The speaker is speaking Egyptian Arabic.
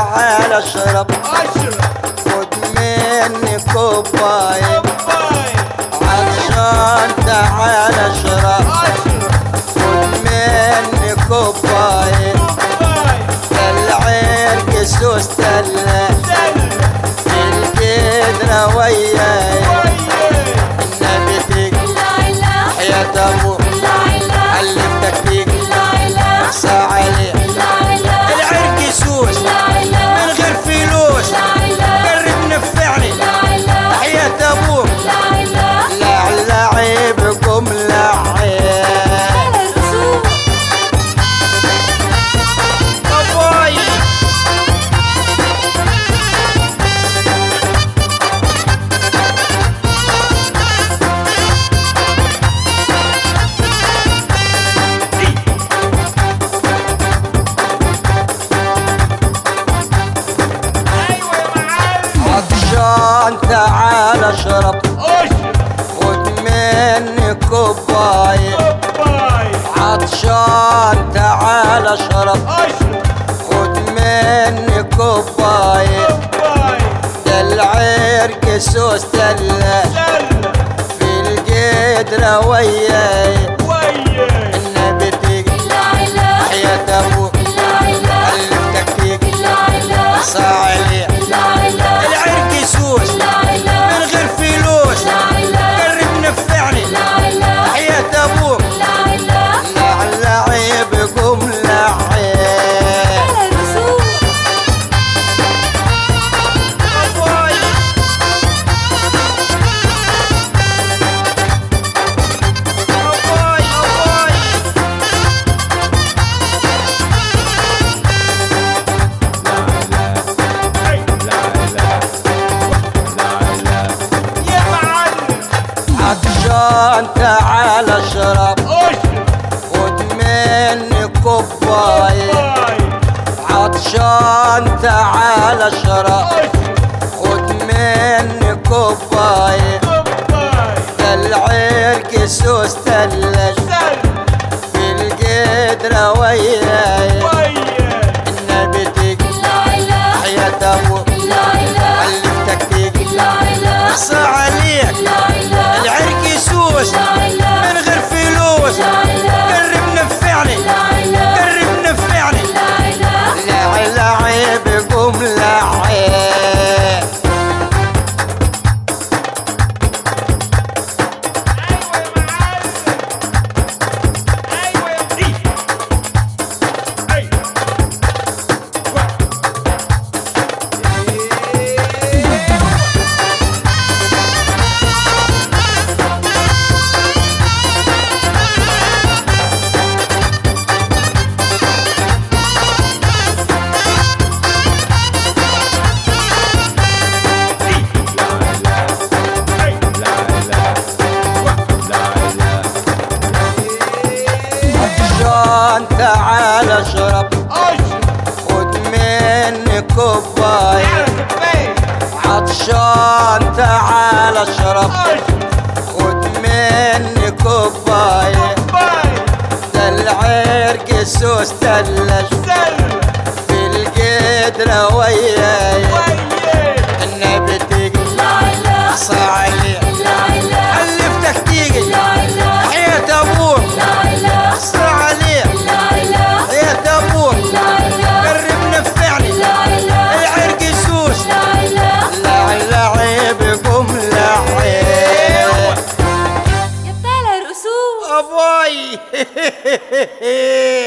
تعال اشرب اشرب خد مني كوباية كوباي عطشان تعال اشرب اشرب خد مني كوباية كوباي العرق سوس تلا سلم القدرة وياي ويه النبي فيك حياة ابوك علمتك فيك اقصى عليه العرق يسوس من غير فلوس قرب نفعني حياة ابوك لا لعيبكم لعيب ابوي ايوه يا معلم عطشان تعال اشرب اشرب خد مني كوباية كوباي عطشان تعال اشرب اشرب خد مني كوباية كوباي ده العرق سوس تلا سلم في القدرة وياي ويه النبي فيك حياة ابوك علمتك فيك اقصى عليه العرق يسوس من غير فلوس قرب نفعني حياة ابوك لا لعيبكم لعيب ابوي ابوي ابوي يا معلم عطشان تعال اشرب اشرب خد مني كوباية كوباي عطشان تعال اشرب اشرب خد مني كوباية كوباي ده العرق سوس تلج سلم في القدرة وياي ويه النبي تيك حياة ابوك علمتك فيك اقصى عليك العرق يسوس من غير فلوس قرب نفعني قرب نفعني لا لعيبكم لعيب ايوه يا معلم ايوه يا دي ايوه عطشان تعال اشرب اشرب خد مني كوباية على كوبايه عطشان تعال اشرب اشرب خد مني كوباية كوباي ده العرق سوس تلج سلم في القدرة وياي ويه النبي تيجي اقصى عليه حلفتك تيجي حياة ابوك اقصى عليه حياة ابوك قرب نفعني العرق يسوس لا لعيبكم لعيب يا بتاع العرقسوس ابوي